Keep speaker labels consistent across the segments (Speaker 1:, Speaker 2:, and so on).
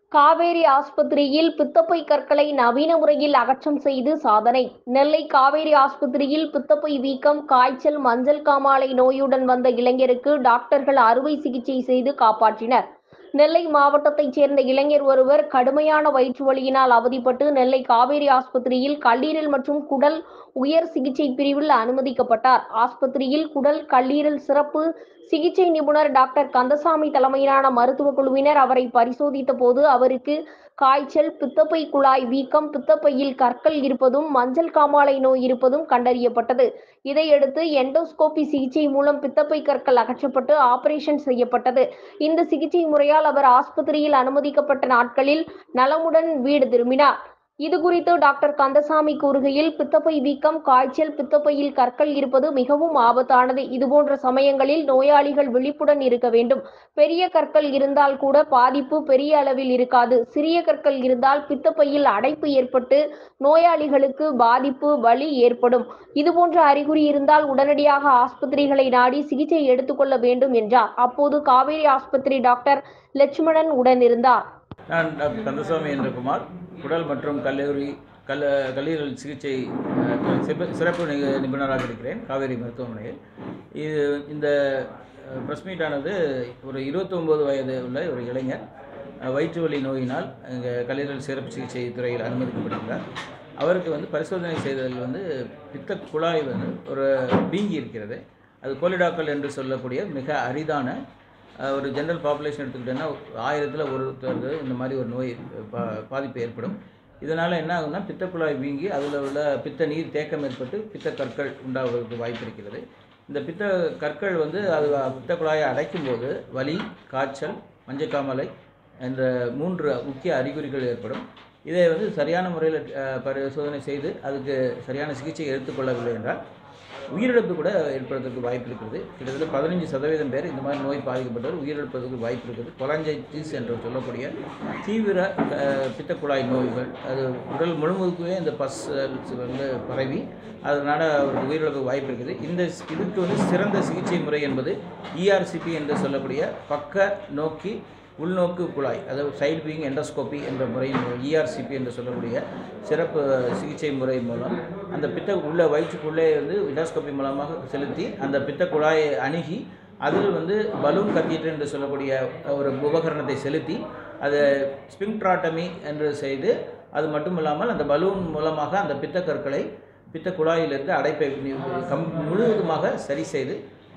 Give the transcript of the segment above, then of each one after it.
Speaker 1: காவேரி ஆஸ்பத்திரியில் பித்தப்பை கற்களை நவீன முறையில் அகற்றம் செய்து சாதனை நெல்லை காவேரி ஆஸ்பத்திரியில் பித்தப்பை வீக்கம் காய்ச்சல் மஞ்சள் காமாலை நோயுடன் வந்த இளைஞருக்கு டாக்டர்கள் அறுவை சிகிச்சை செய்து காப்பாற்றினர் நெல்லை மாவட்டத்தைச் சேர்ந்த இளைஞர் ஒருவர் கடுமையான வயிற்று வலியினால் அவதிப்பட்டு நெல்லை காவேரி ஆஸ்பத்திரியில் கல்லீரல் மற்றும் குடல் உயர் சிகிச்சை பிரிவில் அனுமதிக்கப்பட்டார் ஆஸ்பத்திரியில் குடல் கல்லீரல் சிறப்பு சிகிச்சை நிபுணர் டாக்டர் கந்தசாமி தலைமையிலான மருத்துவ குழுவினர் அவரை பரிசோதித்த போது அவருக்கு காய்ச்சல் பித்தப்பை குழாய் வீக்கம் பித்தப்பையில் கற்கள் இருப்பதும் மஞ்சள் காமாலை நோய் இருப்பதும் கண்டறியப்பட்டது இதையடுத்து எண்டோஸ்கோபி சிகிச்சை மூலம் பித்தப்பை கற்கள் அகற்றப்பட்டு ஆபரேஷன் செய்யப்பட்டது இந்த சிகிச்சை முறையால் அவர் ஆஸ்பத்திரியில் அனுமதிக்கப்பட்ட நாட்களில் நலமுடன் வீடு திரும்பினார் இது குறித்து டாக்டர் கந்தசாமி கூறுகையில் பித்தப்பை வீக்கம் காய்ச்சல் பித்தப்பையில் கற்கள் இருப்பது மிகவும் ஆபத்தானது இதுபோன்ற சமயங்களில் நோயாளிகள் விழிப்புடன் இருக்க வேண்டும் பெரிய கற்கள் இருந்தால் கூட பாதிப்பு பெரிய அளவில் இருக்காது சிறிய கற்கள் இருந்தால் பித்தப்பையில் அடைப்பு ஏற்பட்டு நோயாளிகளுக்கு பாதிப்பு வலி ஏற்படும் இதுபோன்ற அறிகுறி இருந்தால் உடனடியாக ஆஸ்பத்திரிகளை நாடி சிகிச்சை எடுத்துக்கொள்ள வேண்டும் என்றார் அப்போது காவேரி ஆஸ்பத்திரி டாக்டர் லட்சுமணன் உடனிருந்தார்
Speaker 2: நான் டாக்டர் கந்தசாமி என்ற குமார் குடல் மற்றும் கல்லூரி கல் கல்லீரல் சிகிச்சை அஹ், சிறப்பு- சிறப்பு நி- நிபுணராக இருக்கிறேன் காவேரி மருத்துவமனையில் இது இந்த ப்ரெஸ் மீட்டானது ஒரு 29 வயது உள்ள ஒரு இளைஞர் அஹ், வயிற்று வலி நோயினால் இங்கே கல்லீரல் சிறப்பு சிகிச்சை துறையில் அனுமதிக்கப்பட்டிருந்தார் அவருக்கு வந்து பரிசோதனை செய்ததில் வந்து பித்த குழாய் வந்து ஒரு வீங்கி இருக்கிறது அது கோலிடாக்கல் என்று சொல்லக்கூடிய மிக அரிதான அஹ், ஒரு ஜென்ரல் பாப்புலேஷன் எடுத்துக்கிட்டோன்னா ஆயிரத்தில் ஒருத்தருக்கு இந்த மாதிரி ஒரு நோய் பா பாதிப்பு ஏற்படும் இதனால் என்ன ஆகும்னா பித்தக்குழாய் வீங்கி அதில் உள்ள பித்த நீர் தேக்கம் ஏற்பட்டு பித்த கற்கள் உண்டாவதற்கு வாய்ப்பு இருக்கிறது இந்த பித்த கற்கள் வந்து அது பித்த குழாயை அடைக்கும் போது வலி காய்ச்சல் மஞ்சக்காமலை என்ற மூன்று முக்கிய அறிகுறிகள் ஏற்படும் இதை வந்து சரியான முறையில் அஹ், பரிசோதனை செய்து அதுக்கு சரியான சிகிச்சை எடுத்துக்கொள்ளவில்லை என்றால் உயிரிழப்பு கூட ஏற்படுறதுக்கு வாய்ப்பு இருக்கிறது கிட்டத்தட்ட பதினஞ்சு சதவீதம் பேர் இந்த மாதிரி நோய் பாதிக்கப்பட்டவர் உயிரிழப்பதற்கு வாய்ப்பு இருக்குது கொலாஞ்சைட்டிஸ் என்று சொல்லக்கூடிய தீவிர அஹ், பித்தக்குழாய் நோய்கள் அது உடல் முழுவதுக்குமே இந்த பஸ் வந்து பரவி அதனால் அவருக்கு உயிரிழப்பு வாய்ப்பு இருக்குது இந்த ஸ்- இதுக்கு வந்து சிறந்த சிகிச்சை முறை என்பது இஆர்சிபி என்று சொல்லக்கூடிய பக்க நோக்கி உள்நோக்கு குழாய் அதாவது சைடு பீயிங் எண்டோஸ்கோபி என்ற முறையின் இஆர்சிபி என்று சொல்லக்கூடிய சிறப்பு சிகிச்சை முறை மூலம் அந்த பித்த உள்ள வயிற்றுக்குள்ளே வந்து எண்டோஸ்கோபி மூலமாக செலுத்தி அந்த பித்த குழாயை அணுகி அதில் வந்து பலூன் கத்தீட்டர் என்று சொல்லக்கூடிய ஒரு உபகரணத்தை செலுத்தி அதை ஸ்பிங்ட்ராட்டமி என்று செய்து அது மட்டும் இல்லாமல் அந்த பலூன் மூலமாக அந்த பித்த கற்களை பித்த குழாயிலிருந்து அடைப்பை நி- கம் முழுவதுமாக சரி செய்து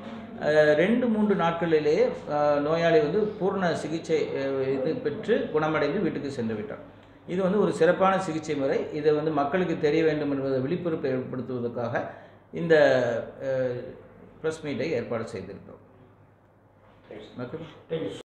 Speaker 2: அஹ், ரெண்டு மூன்று நாட்களிலேயே அஹ், நோயாளி வந்து பூர்ண சிகிச்சை அஹ், இது பெற்று குணமடைந்து வீட்டுக்கு சென்று விட்டார் இது வந்து ஒரு சிறப்பான சிகிச்சை முறை இதை வந்து மக்களுக்கு தெரிய வேண்டும் என்பதை விழிப்புணர்வு ஏற்படுத்துவதற்காக இந்த ப்ரெஸ் மீட்டை ஏற்பாடு செய்திருக்கிறோம் மக்கள்